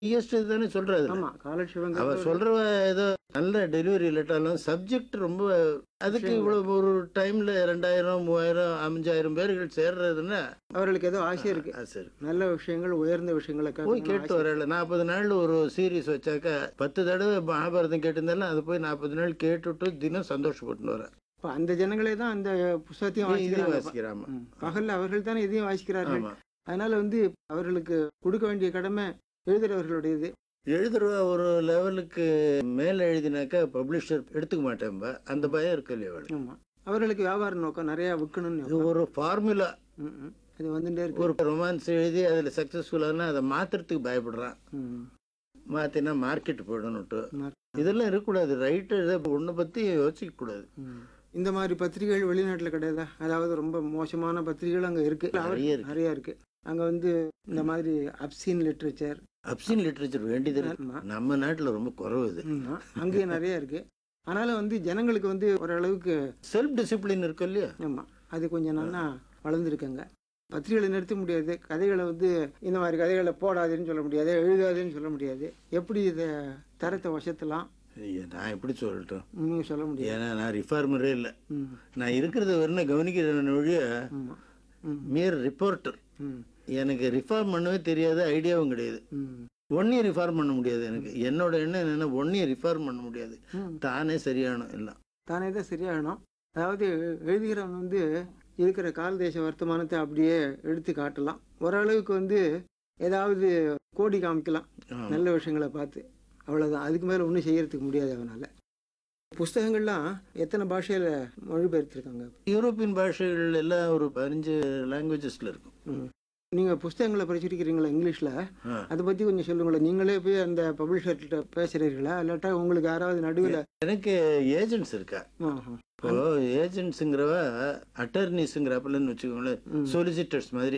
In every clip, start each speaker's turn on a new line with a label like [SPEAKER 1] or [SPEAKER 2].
[SPEAKER 1] Highest தானே சொல்றது
[SPEAKER 2] ஆமா காலட்சேபங்க
[SPEAKER 1] அவ சொல்ற ஏதோ நல்ல டெலிவரி இல்லாட்டாலும் சப்ஜெக்ட் ரொம்ப அதுக்கு இவ்வளவு ஒரு டைம்ல ரெண்டாயிரம் மூவாயிரம் அஞ்சாயிரம் பேர்கள் சேர்றதுன்னா
[SPEAKER 2] அவர்களுக்கு ஏதோ ஆசை இருக்கு
[SPEAKER 1] அது சரி
[SPEAKER 2] நல்ல விஷயங்கள் உயர்ந்த விஷயங்களை
[SPEAKER 1] போய்
[SPEAKER 2] கேட்கணும்னு
[SPEAKER 1] கேட்டு வரல நாற்பது நாள் ஒரு சீரீஸ் வச்சாக்கா பத்து தடவை மகாபாரதம் கேட்டிருந்தாலும் அது போய் நாற்பது நாள் கேட்டுட்டு தினம் சந்தோஷப்பட்டு வரேன்
[SPEAKER 2] இப்ப அந்த ஜனங்களே தான் அந்த புஸ்தகத்தையும்
[SPEAKER 1] இதையும்
[SPEAKER 2] வாசிக்கிறாங்க
[SPEAKER 1] வாசிக்கிறாமா
[SPEAKER 2] ம். பகல்ல அவர்கள் தானே இதையும் வாசிக்கிறார்கள்
[SPEAKER 1] ஆமா
[SPEAKER 2] அதனால வந்து அவர்களுக்கு கொடுக்க வேண்டிய கடமை எழுதுறவர்களுடையது
[SPEAKER 1] எழுதுற ஒரு லெவலுக்கு மேல எழுதினாக்கா பப்ளிஷர் எடுத்துக்க மாட்டேன்பா அந்த பயம் இருக்கு இல்லையா அவளுக்கு?
[SPEAKER 2] ஆமா அவர்களுக்கு வியாபார நோக்கம் நிறைய விற்கணும்னு
[SPEAKER 1] இது ஒரு ஃபார்முலா
[SPEAKER 2] ம், ம். அது வந்துட்டே இருக்கு
[SPEAKER 1] ஒரு ரொமான்ஸ் எழுதி அதில் சக்ஸஸ்ஃபுல்லானா அதை மாத்துறதுக்கு பயப்படுறான்
[SPEAKER 2] ம்.
[SPEAKER 1] மாத்தினா மார்க்கெட் போயிடணுட்டு
[SPEAKER 2] Market.
[SPEAKER 1] இதெல்லாம் இருக்கக்கூடாது ரைட்டர் ஒன்றை பற்றி யோசிக்க கூடாது
[SPEAKER 2] ம். இந்த மாதிரி பத்திரிகைகள் வெளிநாட்டுல கிடையாதா அதாவது ரொம்ப மோசமான பத்திரிகைகள் அங்க இருக்கு
[SPEAKER 1] நிறைய இருக்கு.
[SPEAKER 2] நிறைய இருக்கு அங்க வந்து இந்த மாதிரி அப்சீன் லிட்ரேச்சர்
[SPEAKER 1] அப்சின் லிட்ரேச்சர் வேண்டியது இருக்கு.
[SPEAKER 2] ஆமா.
[SPEAKER 1] நம்ம நாட்டில் ரொம்ப குறைவு இது
[SPEAKER 2] ஆமா. அங்கேயும் நிறைய இருக்கு ஆனாலும் வந்து ஜனங்களுக்கு வந்து ஓரளவுக்கு
[SPEAKER 1] செல்ஃப் டிசிப்ளின் இருக்கு இல்லையா
[SPEAKER 2] ஆமா அது கொஞ்சம் நல்லா வளர்ந்துருக்குங்க பத்திரிகைகளை நிறுத்த முடியாது கதைகளை வந்து இந்த மாதிரி கதைகளை போடாதேன்னு சொல்ல முடியாது எழுதாதேன்னு சொல்ல முடியாது எப்படி இதை தரத்தை வசத்தலாம்
[SPEAKER 1] ஐயா, நான் எப்படி சொல்லட்டும்
[SPEAKER 2] நீங்க சொல்ல முடியாது
[SPEAKER 1] ஏன்னா நான் ரிஃபார்மரே இல்லை
[SPEAKER 2] ம்
[SPEAKER 1] நான் இருக்கிறத வரணும் கவனிக்கிறேன் ஒழிய
[SPEAKER 2] ஆமா ம்
[SPEAKER 1] மியர் ரிப்போர்ட்டர்
[SPEAKER 2] ம்
[SPEAKER 1] எனக்கு ரிஃபார்ம் பண்ணவே தெரியாது ஐடியாவும் கிடையாது
[SPEAKER 2] ம்
[SPEAKER 1] ஒன்னையும் ரிஃபார்ம் பண்ண முடியாது எனக்கு என்னோட எண்ணம் என்னன்னா ஒன்னையும் ரிஃபார்ம் பண்ண முடியாது
[SPEAKER 2] ம்
[SPEAKER 1] தானே சரியானும் எல்லாம்
[SPEAKER 2] தானே தான் சரியாகணும் அதாவது எழுதுகிறவன் வந்து இருக்கிற கால தேச வர்த்தமானத்தை அப்படியே எடுத்து காட்டலாம் ஓரளவுக்கு வந்து ஏதாவது கோடி காமிக்கலாம்
[SPEAKER 1] ஆமா.
[SPEAKER 2] நல்ல விஷயங்களை பார்த்து அவ்வளவுதான் அதுக்கு மேல ஒன்றும் செய்யறதுக்கு முடியாது அவனால புஸ்தகங்கள்லாம் எத்தனை பாஷையில மொழிபெயர்த்திருக்காங்க
[SPEAKER 1] யூரோப்பியன் பாஷைகள் எல்லாம் ஒரு பதினஞ்சு லாங்குவேஜஸ்ல இருக்கும்
[SPEAKER 2] ம். நீங்க புஸ்தகங்களை படிச்சிருக்கிறீங்களா இங்கிலீஷ்ல
[SPEAKER 1] ஆ.
[SPEAKER 2] அதை பத்தி கொஞ்சம் சொல்லுங்களேன் நீங்களே போய் அந்த பப்ளிஷர்கிட்ட பேசுறீங்களா இல்லாட்டா உங்களுக்கு யாராவது நடுவில்
[SPEAKER 1] எனக்கு ஏஜென்ட்ஸ் இருக்கா இப்போ ஏஜென்ட்ஸுங்கிறவ அட்டர்னிஸுங்கிறப்பலன்னு வச்சுக்கோங்களேன் சொலிசிட்டர்ஸ் மாதிரி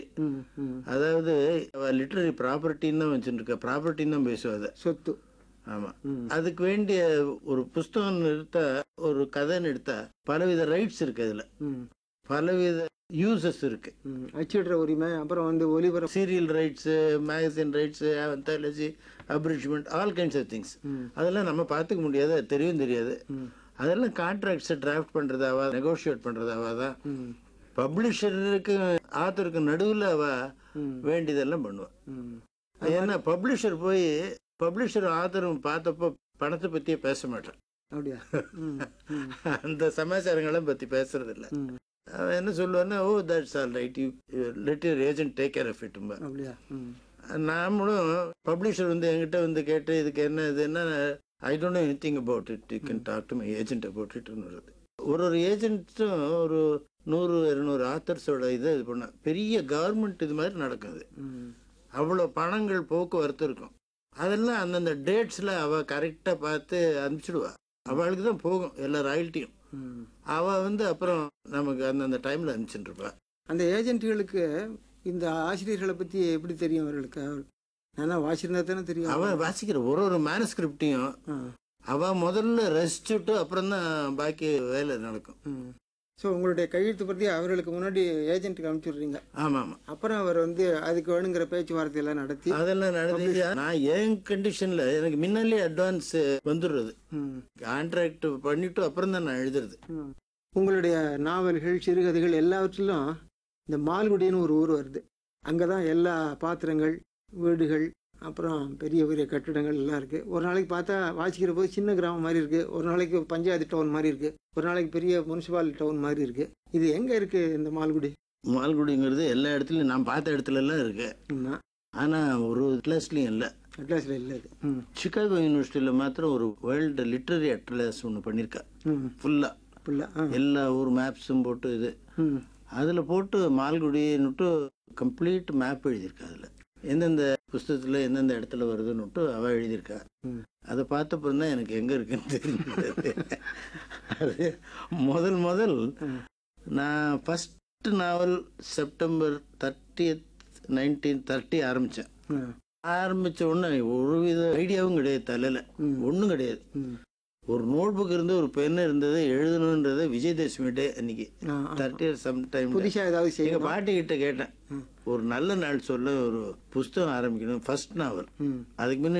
[SPEAKER 1] அதாவது லிட்டரரி ப்ராப்பர்ட்டின்னு தான் வச்சுருக்கா ப்ராப்பர்ட்டின்னு தான் பேசுவா அதை
[SPEAKER 2] சொத்து
[SPEAKER 1] ஆமா
[SPEAKER 2] ம்.
[SPEAKER 1] அதுக்கு வேண்டிய ஒரு புஸ்தகம் எடுத்தா ஒரு கதைன்னு எடுத்தா பலவித ரைட்ஸ் இருக்கு அதுல
[SPEAKER 2] ம்.
[SPEAKER 1] பலவித யூசஸ் இருக்கு
[SPEAKER 2] ம். அச்சிடுற உரிமை அப்புறம் வந்து ஒலிபரப்பு
[SPEAKER 1] serial rights magazine rights anthology abridgement all kinds of things
[SPEAKER 2] hmm.
[SPEAKER 1] அதெல்லாம் நம்ம பார்த்துக்க முடியாது அது தெரியவும் தெரியாது
[SPEAKER 2] ம்.
[SPEAKER 1] அதெல்லாம் கான்ட்ராக்ட்ஸை டிராஃப்ட் பண்ணுறதாவா நெகோஷியேட் பண்ணுறதாவா தான்
[SPEAKER 2] ம்.
[SPEAKER 1] பப்ளிஷருக்கு ஆத்தருக்கு நடுவில் அவ
[SPEAKER 2] ம்.
[SPEAKER 1] வேண்டியதெல்லாம் பண்ணுவாள்
[SPEAKER 2] ம்.
[SPEAKER 1] ஏன்னா பப்ளிஷர் போய் பப்ளிஷர் ஆத்தரும் பார்த்தப்போ பணத்தை பற்றியே பேச மாட்டான்
[SPEAKER 2] அப்படியா ம். ம்.
[SPEAKER 1] அந்த சமாச்சாரங்களையும் பற்றி பேசுறது இல்ல
[SPEAKER 2] ம்.
[SPEAKER 1] அவன் என்ன சொல்லுவான்னா oh that's all right you let your agent take care of இட்டும்பா
[SPEAKER 2] அப்படியா ம்.
[SPEAKER 1] நாமளும் பப்ளிஷர் வந்து என்கிட்ட வந்து கேட்டு இதுக்கு என்ன இது என்ன I don't know anything about it you can talk to my agent about இட்னு வருது ஒரு ஒரு ஏஜென்ட்டும் ஒரு நூறு இருநூறு ஆத்தர்ஸோட இதை இது பண்ண பெரிய கவர்மெண்ட் இது மாதிரி நடக்குது
[SPEAKER 2] ம்.
[SPEAKER 1] அவ்வளோ பணங்கள் போக்குவரத்து இருக்கும் அதெல்லாம் அந்தந்த டேட்ஸில் அவள் கரெக்டாக பார்த்து அனுப்பிச்சிடுவா அவளுக்கு தான் போகும் எல்லா ராயல்ட்டியும்
[SPEAKER 2] ம்.
[SPEAKER 1] அவள் வந்து அப்புறம் நமக்கு அந்தந்த டைமில் அனுப்பிச்சுட்டு இருப்பா
[SPEAKER 2] அந்த ஏஜென்ட்டுகளுக்கு இந்த ஆசிரியர்களை பத்தி எப்படி தெரியும் அவர்களுக்கு நானா வாசிருந்தா தானே தெரியும்
[SPEAKER 1] அவன் வாசிக்கிற ஒரு ஒரு மேனஸ்கிரிப்டையும்
[SPEAKER 2] ஆ.
[SPEAKER 1] அவ முதல்ல ரசிச்சுட்டு அப்புறம் தான் பாக்கி வேலை நடக்கும்
[SPEAKER 2] ம். ஸோ உங்களுடைய கையெழுத்து பற்றி அவர்களுக்கு முன்னாடி ஏஜென்ட்டுக்கு அனுப்பிச்சுடுறீங்க
[SPEAKER 1] ஆமா ஆமா
[SPEAKER 2] அப்புறம் அவர் வந்து அதுக்கு வேணுங்கிற பேச்சுவார்த்தையெல்லாம் நடத்தி
[SPEAKER 1] அதெல்லாம் நடந்து நான் என் கண்டிஷன்ல எனக்கு முன்னாலே அட்வான்ஸ் வந்துடுறது
[SPEAKER 2] ம்.
[SPEAKER 1] கான்ட்ராக்ட் பண்ணிட்டு அப்புறம் தான் நான் எழுதுறது
[SPEAKER 2] ம். உங்களுடைய நாவல்கள் சிறுகதைகள் எல்லாவற்றிலும் இந்த மால்குடின்னு ஒரு ஊர் வருது அங்கே தான் எல்லா பாத்திரங்கள் வீடுகள் அப்புறம் பெரிய பெரிய கட்டிடங்கள் எல்லாம் இருக்கு ஒரு நாளைக்கு பார்த்தா வாசிக்கிற போது சின்ன கிராமம் மாதிரி இருக்கு ஒரு நாளைக்கு பஞ்சாயத்து டவுன் மாதிரி இருக்கு ஒரு நாளைக்கு பெரிய முனிசிபாலிட்டி டவுன் மாதிரி இருக்கு இது எங்க இருக்கு இந்த மால்குடி
[SPEAKER 1] மால்குடிங்கிறது எல்லா இடத்துலயும் நான் பார்த்த இடத்துல எல்லாம் இருக்கு
[SPEAKER 2] ஆமா
[SPEAKER 1] ஆனா ஒரு கிளாஸ்லயும் இல்லை
[SPEAKER 2] அட்லாஸில் இல்லை இது ம்
[SPEAKER 1] சிகாகோ யூனிவர்சிட்டியில மாத்திரம் ஒரு வேர்ல்டு லிட்ரரி அட்லஸ் ஒன்று பண்ணியிருக்கா
[SPEAKER 2] ம்
[SPEAKER 1] ஃபுல்லா
[SPEAKER 2] புள்ள ஆ
[SPEAKER 1] எல்லா ஊர் மேப்ஸும் போட்டு இது
[SPEAKER 2] ம்
[SPEAKER 1] அதில் போட்டு மால்குடின்னுட்டு கம்ப்ளீட் மேப் எழுதியிருக்கா அதில் எந்தெந்த புஸ்தகத்தில் எந்தெந்த இடத்துல வருதுன்னுட்டு அவள் எழுதியிருக்கா
[SPEAKER 2] ம்.
[SPEAKER 1] அதை பார்த்தப்பறம் தான் எனக்கு எங்கே இருக்குன்னு தெரிஞ்சது அது முதல் முதல் நான் first novel September thirtieth nineteen thirty ஆரம்பித்தேன்
[SPEAKER 2] ஆ
[SPEAKER 1] ஆரம்பித்த உடனே ஒரு வித ஐடியாவும் கிடையாது தலையில்
[SPEAKER 2] ம்.
[SPEAKER 1] ஒன்றும் கிடையாது
[SPEAKER 2] ம்
[SPEAKER 1] ஒரு நோட் புக் இருந்து ஒரு பென் இருந்தது எழுதணுன்றது விஜயதசமி டே அன்னைக்கு
[SPEAKER 2] ஆ ஆ.
[SPEAKER 1] தேர்ட்டி சம் டைம்
[SPEAKER 2] புதுசா ஏதாவது
[SPEAKER 1] எங்க
[SPEAKER 2] செய்யணும்
[SPEAKER 1] பாட்டி கிட்ட கேட்டேன் ஒரு நல்ல நாள் சொல்ல ஒரு புஸ்தகம் ஆரம்பிக்கணும் ஃபர்ஸ்ட் நாவல்
[SPEAKER 2] ம்
[SPEAKER 1] அதுக்கு முன்ன